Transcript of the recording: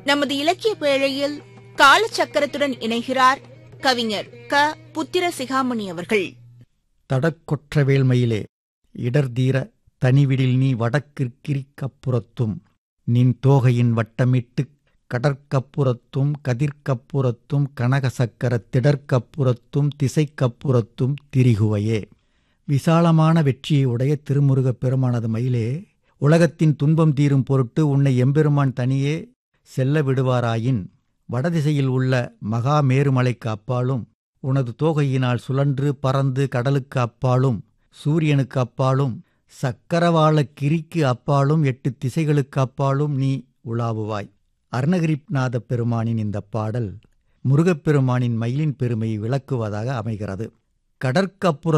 நமது இலக்கிய பேழையில் காலச்சக்கரத்துடன் இணைகிறார் கவிஞர் க புத்திர சிகாமணி அவர்கள் தடக்கொற்றவேல் மயிலே இடர்தீர தனிவிடில் நீ வடக்கிற்கிரிக்கப்புறத்தும் நின் தோகையின் வட்டமிட்டுக் கடற்கப்புறத்தும் கதிர்க்கப்புறத்தும் கனகசக்கர திடற்கப்புறத்தும் திசைக்கப்புறத்தும் திரிகுவையே விசாலமான வெற்றியை உடைய திருமுருகப் பெருமானது மயிலே உலகத்தின் துன்பம் தீரும் பொருட்டு உன்னை எம்பெருமான் தனியே செல்ல விடுவாராயின் வடதிசையில் உள்ள மகா மேருமலைக்கு அப்பாலும் உனது தோகையினால் சுழன்று பறந்து கடலுக்கு அப்பாலும் சூரியனுக்கு அப்பாலும் சக்கரவாள கிரிக்கு அப்பாலும் எட்டு திசைகளுக்கு அப்பாலும் நீ உலாவுவாய் அருணகிரிநாத பெருமானின் இந்த பாடல் முருகப்பெருமானின் மயிலின் பெருமையை விளக்குவதாக அமைகிறது கடற்கப்புற